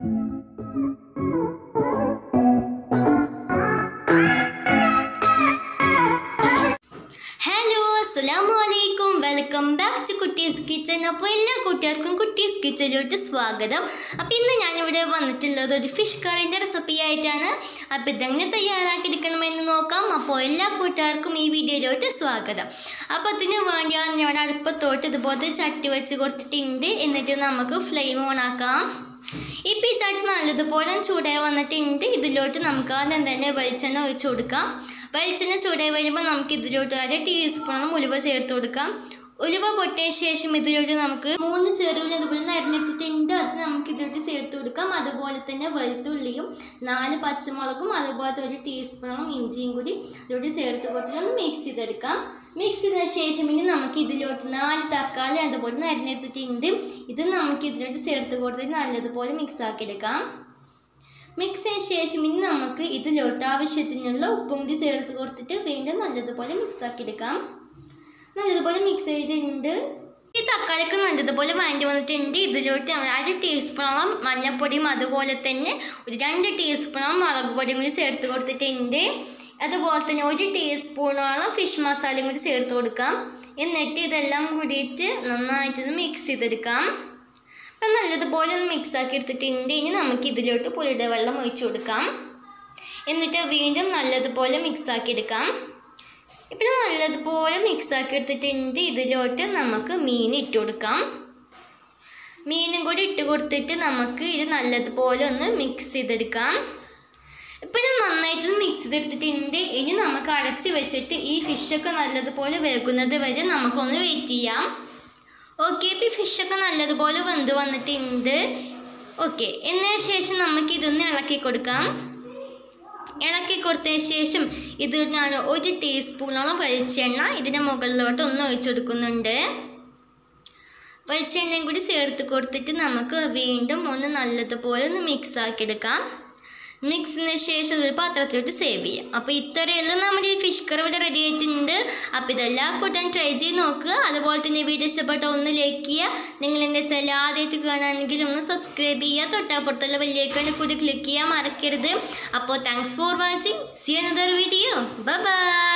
hello അസ്സലാമു അലൈക്കും welcome back to Kuttees kitchen അപ്പോൾ എല്ലാ കൂട്ടുകാർക്കും കുട്ടീസ് കിച്ചണിലോട്ട് സ്വാഗതം അപ്പോൾ ഇന്ന് ഞാനിവിടെ വന്നിട്ടുള്ളത് ഒരു ഫിഷ് കറിൻ്റെ റെസിപ്പി ആയിട്ടാണ് അപ്പോൾ ഇതെങ്ങനെ തയ്യാറാക്കി എടുക്കണമെന്ന് നോക്കാം അപ്പോൾ എല്ലാ കൂട്ടുകാർക്കും ഈ വീഡിയോയിലോട്ട് സ്വാഗതം അപ്പോൾ അതിന് വേണ്ടിയാണ് ഞാൻ അടുപ്പത്തോട്ട് ഇതുപോലത്തെ ചട്ടി വെച്ച് കൊടുത്തിട്ടുണ്ട് എന്നിട്ട് നമുക്ക് ഫ്ലെയിം ഓൺ ആക്കാം ഇപ്പോൾ ഈ ചട്ടി നല്ലതുപോലെ ചൂടായി വന്നിട്ടുണ്ട് ഇതിലോട്ട് നമുക്ക് ആദ്യം തന്നെ വെളിച്ചെണ്ണ ഒഴിച്ചു കൊടുക്കാം വെളിച്ചെണ്ണ ചൂടായി വരുമ്പോൾ നമുക്ക് ഇതിലോട്ട് അര ടീസ്പൂണും ഉലുവ ചേർത്ത് കൊടുക്കാം ഉലുവ പൊട്ടിയ ശേഷം ഇതിലോട്ട് നമുക്ക് മൂന്ന് ചെറുവിൽ അതുപോലെ നരഞ്ഞെടുത്തിട്ടുണ്ട് അത് നമുക്ക് ഇതിലോട്ട് ചേർത്ത് കൊടുക്കാം അതുപോലെ തന്നെ വെളുത്തുള്ളിയും നാല് പച്ചമുളകും അതുപോലത്തെ ഒരു ടീസ്പൂണും ഇഞ്ചിയും കൂടി ഇതിലോട്ട് ചേർത്ത് കൊടുത്തിട്ട് ഒന്ന് മിക്സ് ചെയ്തെടുക്കാം മിക്സ് ചെയ്തതിന് ശേഷം ഇനി നമുക്ക് ഇതിലോട്ട് നാല് തക്കാളി അതുപോലെ നരഞ്ഞെടുത്തിട്ടുണ്ട് ഇത് നമുക്ക് ഇതിലോട്ട് ചേർത്ത് കൊടുത്തിട്ട് നല്ലതുപോലെ മിക്സ് ആക്കിയെടുക്കാം മിക്സ് ചെയ്ത ശേഷം ഇനി നമുക്ക് ഇതിലോട്ട് ആവശ്യത്തിനുള്ള ഉപ്പും കൂടി ചേർത്ത് കൊടുത്തിട്ട് വീണ്ടും നല്ലതുപോലെ മിക്സ് ആക്കിയെടുക്കാം നല്ലതുപോലെ മിക്സ് ചെയ്തിട്ടുണ്ട് ഈ തക്കാളിക്ക് നല്ലതുപോലെ വഴണ്ടി വന്നിട്ടുണ്ട് ഇതിലോട്ട് നമ്മൾ അര ടീസ്പൂണോളം മഞ്ഞൾപ്പൊടിയും അതുപോലെ തന്നെ ഒരു രണ്ട് ടീസ്പൂണോളം മുളക് പൊടിയും കൂടി ചേർത്ത് കൊടുത്തിട്ടുണ്ട് അതുപോലെ തന്നെ ഒരു ടീസ്പൂണോളം ഫിഷ് മസാലയും കൂടി ചേർത്ത് കൊടുക്കാം എന്നിട്ട് ഇതെല്ലാം കൂടിയിട്ട് നന്നായിട്ടൊന്ന് മിക്സ് ചെയ്തെടുക്കാം അപ്പം നല്ലതുപോലെ ഒന്ന് മിക്സ് ആക്കി എടുത്തിട്ടുണ്ട് ഇനി നമുക്ക് ഇതിലോട്ട് പുളിയുടെ വെള്ളം ഒഴിച്ചു കൊടുക്കാം എന്നിട്ട് വീണ്ടും നല്ലതുപോലെ മിക്സ് ആക്കി എടുക്കാം ഇപ്പം നല്ലതുപോലെ മിക്സ് ആക്കി എടുത്തിട്ടുണ്ട് ഇതിലോട്ട് നമുക്ക് മീൻ ഇട്ട് കൊടുക്കാം മീനും കൂടി ഇട്ട് കൊടുത്തിട്ട് നമുക്ക് ഇത് നല്ലതുപോലെ ഒന്ന് മിക്സ് ചെയ്തെടുക്കാം ഇപ്പം ഞാൻ നന്നായിട്ട് മിക്സ് ചെയ്തെടുത്തിട്ടുണ്ട് ഇനി നമുക്ക് അടച്ച് വെച്ചിട്ട് ഈ ഫിഷൊക്കെ നല്ലതുപോലെ വേകുന്നത് വരെ നമുക്കൊന്ന് വെയിറ്റ് ചെയ്യാം ഓക്കെ ഇപ്പോൾ ഈ ഫിഷൊക്കെ നല്ലതുപോലെ വെന്ത് വന്നിട്ടുണ്ട് ഓക്കെ എന്നതിന് ശേഷം നമുക്ക് ഇതൊന്ന് ഇളക്കി കൊടുക്കാം ഇളക്കി കൊടുത്തതിന് ശേഷം ഇത് ഞാൻ ഒരു ടീസ്പൂണോളം വെളിച്ചെണ്ണ ഇതിൻ്റെ മുകളിലോട്ട് ഒന്ന് ഒഴിച്ചു കൊടുക്കുന്നുണ്ട് വെളിച്ചെണ്ണയും കൂടി ചേർത്ത് കൊടുത്തിട്ട് നമുക്ക് വീണ്ടും ഒന്ന് നല്ലതുപോലെ ഒന്ന് മിക്സ് ആക്കിയെടുക്കാം മിക്സിന് ശേഷം ഒരു പാത്രത്തിലോട്ട് സേവ് ചെയ്യാം അപ്പോൾ ഇത്രയെല്ലാം നമ്മുടെ ഈ ഫിഷ് കറി ഇവിടെ റെഡി ആയിട്ടുണ്ട് അപ്പോൾ ഇതെല്ലാം കൂട്ടാൻ ട്രൈ ചെയ്ത് നോക്കുക അതുപോലെ തന്നെ വീഡിയോ ഇഷ്ടപ്പെട്ട ഒന്ന് ലൈക്ക് ചെയ്യുക നിങ്ങൾ എൻ്റെ ചില ആദ്യമായിട്ട് കാണുകയാണെങ്കിൽ ഒന്ന് സബ്സ്ക്രൈബ് ചെയ്യുക തൊട്ടപ്പുറത്തുള്ള വലിയേക്കാണ് കൂടി ക്ലിക്ക് ചെയ്യാൻ മറക്കരുത് അപ്പോൾ thanks for watching see another video by